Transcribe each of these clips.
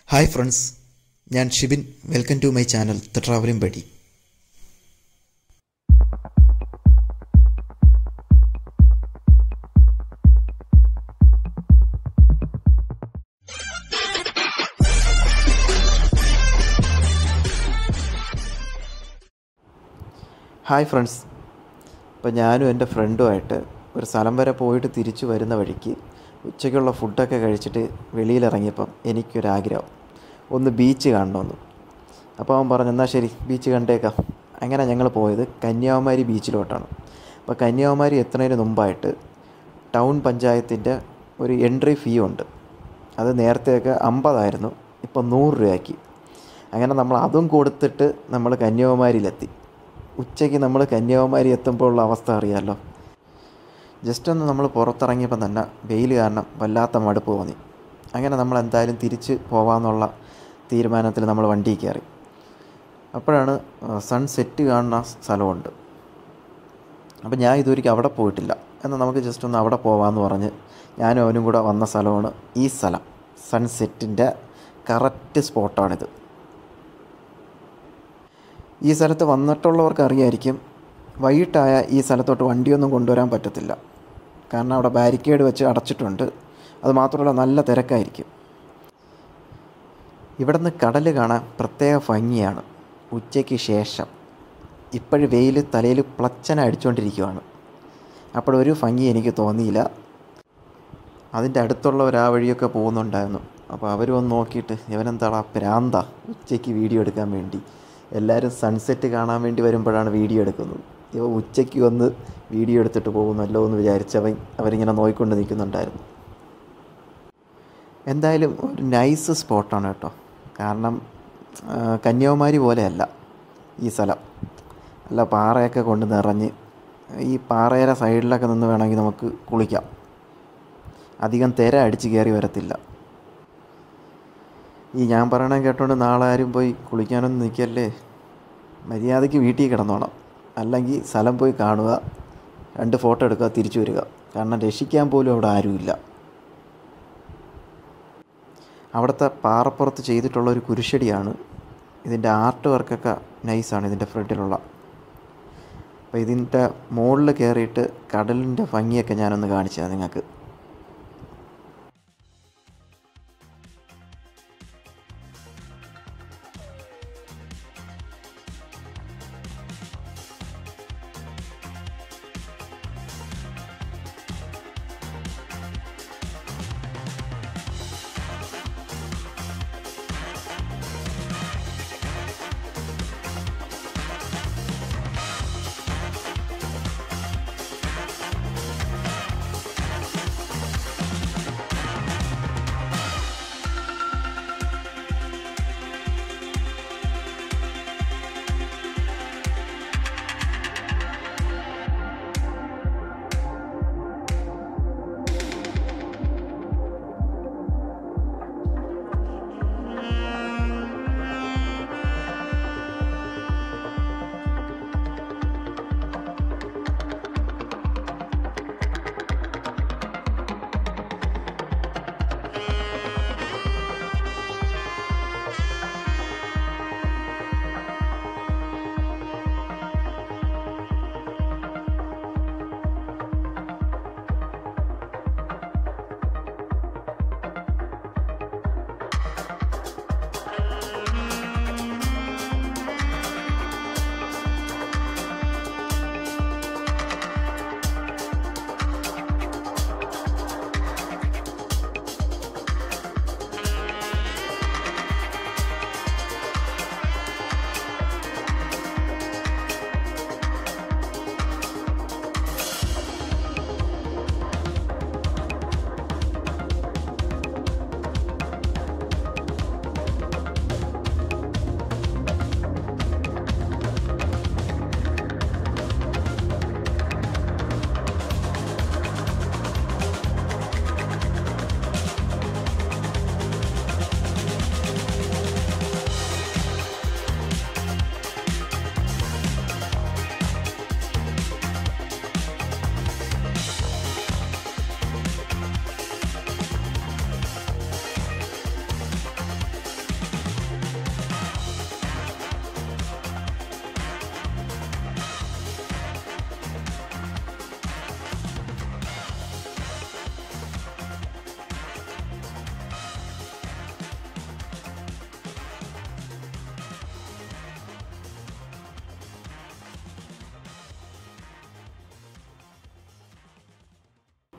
hi friends ഞാൻ Shibin welcome to my channel the travelling buddy hi friends ഇപ്പോൾ ഞാനും എൻ്റെ ഫ്രണ്ടുമായിട്ട് ഒരു സ്ഥലം വരെ പോയിട്ട് തിരിച്ചു വരുന്ന വഴിക്ക് ഉച്ചയ്ക്കുള്ള ഫുഡൊക്കെ കഴിച്ചിട്ട് വെളിയിലിറങ്ങിയപ്പം എനിക്കൊരാഗ്രഹം ഒന്ന് ബീച്ച് കാണണമെന്ന് അപ്പോൾ അവൻ പറഞ്ഞു എന്നാൽ ശരി ബീച്ച് കണ്ടേക്കാം അങ്ങനെ ഞങ്ങൾ പോയത് കന്യാകുമാരി ബീച്ചിലോട്ടാണ് അപ്പോൾ കന്യാകുമാരി എത്തുന്നതിന് മുമ്പായിട്ട് ടൗൺ പഞ്ചായത്തിൻ്റെ ഒരു എൻട്രി ഫീ ഉണ്ട് അത് നേരത്തെയൊക്കെ അമ്പതായിരുന്നു ഇപ്പം നൂറ് രൂപയാക്കി അങ്ങനെ നമ്മൾ അതും കൊടുത്തിട്ട് നമ്മൾ കന്യാകുമാരിയിലെത്തി ഉച്ചയ്ക്ക് നമ്മൾ കന്യാകുമാരി എത്തുമ്പോൾ ഉള്ള അവസ്ഥ അറിയാമല്ലോ ജസ്റ്റ് ഒന്ന് നമ്മൾ പുറത്തിറങ്ങിയപ്പോൾ തന്നെ വെയിൽ കാരണം വല്ലാത്ത മടുപ്പ് തോന്നി അങ്ങനെ നമ്മൾ എന്തായാലും തിരിച്ച് പോകാമെന്നുള്ള തീരുമാനത്തിൽ നമ്മൾ വണ്ടിയിൽ കയറി അപ്പോഴാണ് സൺസെറ്റ് കാണുന്ന സ്ഥലമുണ്ട് അപ്പോൾ ഞാൻ ഇതുവരെയ്ക്ക് അവിടെ പോയിട്ടില്ല എന്നാൽ നമുക്ക് ജസ്റ്റ് ഒന്ന് അവിടെ പോകാമെന്ന് പറഞ്ഞ് ഞാനും അവനും കൂടെ വന്ന സ്ഥലമാണ് ഈ സ്ഥലം സൺസെറ്റിൻ്റെ കറക്റ്റ് സ്പോട്ടാണിത് ഈ സ്ഥലത്ത് വന്നിട്ടുള്ളവർക്ക് അറിയായിരിക്കും വൈകിട്ടായ ഈ സ്ഥലത്തോട്ട് വണ്ടിയൊന്നും കൊണ്ടുവരാൻ പറ്റത്തില്ല കാരണം അവിടെ ബാരിക്കേഡ് വെച്ച് അടച്ചിട്ടുണ്ട് അത് മാത്രമല്ല നല്ല തിരക്കായിരിക്കും ഇവിടെ നിന്ന് കടൽ കാണാൻ പ്രത്യേക ഭംഗിയാണ് ഉച്ചയ്ക്ക് ശേഷം ഇപ്പോഴും വെയിൽ തലയിൽ പ്ലച്ചന അടിച്ചുകൊണ്ടിരിക്കുകയാണ് അപ്പോഴൊരു ഭംഗി എനിക്ക് തോന്നിയില്ല അതിൻ്റെ അടുത്തുള്ളവർ ആ വഴിയൊക്കെ പോകുന്നുണ്ടായിരുന്നു അപ്പോൾ അവരും ഒന്ന് നോക്കിയിട്ട് ഇവനെന്താടാ പ്രാന്ത ഉച്ചയ്ക്ക് വീഡിയോ എടുക്കാൻ വേണ്ടി എല്ലാവരും സൺസെറ്റ് കാണാൻ വേണ്ടി വരുമ്പോഴാണ് വീഡിയോ എടുക്കുന്നത് ഇവ ഉച്ചയ്ക്ക് വന്ന് വീഡിയോ എടുത്തിട്ട് പോകുന്നല്ലോ എന്ന് വിചാരിച്ചവൻ അവരിങ്ങനെ നോക്കിക്കൊണ്ട് നിൽക്കുന്നുണ്ടായിരുന്നു എന്തായാലും ഒരു നൈസ് സ്പോട്ടാണ് കേട്ടോ കാരണം കന്യാകുമാരി പോലെയല്ല ഈ സ്ഥലം അല്ല പാറയൊക്കെ കൊണ്ട് നിറഞ്ഞ് ഈ പാറയുടെ സൈഡിലൊക്കെ നിന്ന് വേണമെങ്കിൽ നമുക്ക് കുളിക്കാം അധികം തിര അടിച്ച് കയറി വരത്തില്ല ഈ ഞാൻ പറയണ കേട്ടോണ്ട് നാളെ ആരും പോയി കുളിക്കാനൊന്നും നിൽക്കല്ലേ മര്യാദയ്ക്ക് വീട്ടിൽ കിടന്നോണം അല്ലെങ്കിൽ സ്ഥലം പോയി കാണുക രണ്ട് ഫോട്ടോ എടുക്കുക തിരിച്ചു വരിക കാരണം രക്ഷിക്കാൻ പോലും അവിടെ ആരുമില്ല അവിടുത്തെ പാറപ്പുറത്ത് ചെയ്തിട്ടുള്ള ഒരു കുരിശടിയാണ് ഇതിൻ്റെ ആർട്ട് വർക്കൊക്കെ നൈസാണ് ഇതിൻ്റെ ഫ്രണ്ടിലുള്ള അപ്പോൾ ഇതിൻ്റെ മുകളിൽ കയറിയിട്ട് കടലിൻ്റെ ഭംഗിയൊക്കെ ഞാനൊന്ന് കാണിച്ചതാണ് നിങ്ങൾക്ക്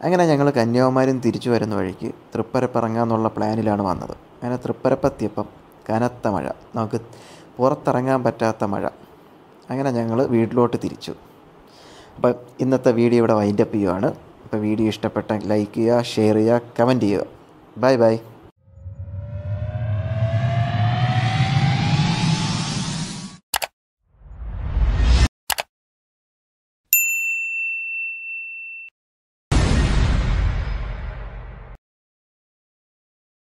അങ്ങനെ ഞങ്ങൾ കന്യാകുമാരിയും തിരിച്ചു വരുന്ന വഴിക്ക് തൃപ്പരപ്പ് ഇറങ്ങാമെന്നുള്ള പ്ലാനിലാണ് വന്നത് അങ്ങനെ തൃപ്പരപ്പെത്തിയപ്പം കനത്ത മഴ നമുക്ക് പുറത്തിറങ്ങാൻ പറ്റാത്ത മഴ അങ്ങനെ ഞങ്ങൾ വീട്ടിലോട്ട് തിരിച്ചു അപ്പം ഇന്നത്തെ വീഡിയോ ഇവിടെ വൈൻഡപ്പ് ചെയ്യുവാണ് അപ്പോൾ വീഡിയോ ഇഷ്ടപ്പെട്ടെങ്കിൽ ലൈക്ക് ചെയ്യുക ഷെയർ ചെയ്യുക കമൻറ്റ് ചെയ്യുക ബൈ ബൈ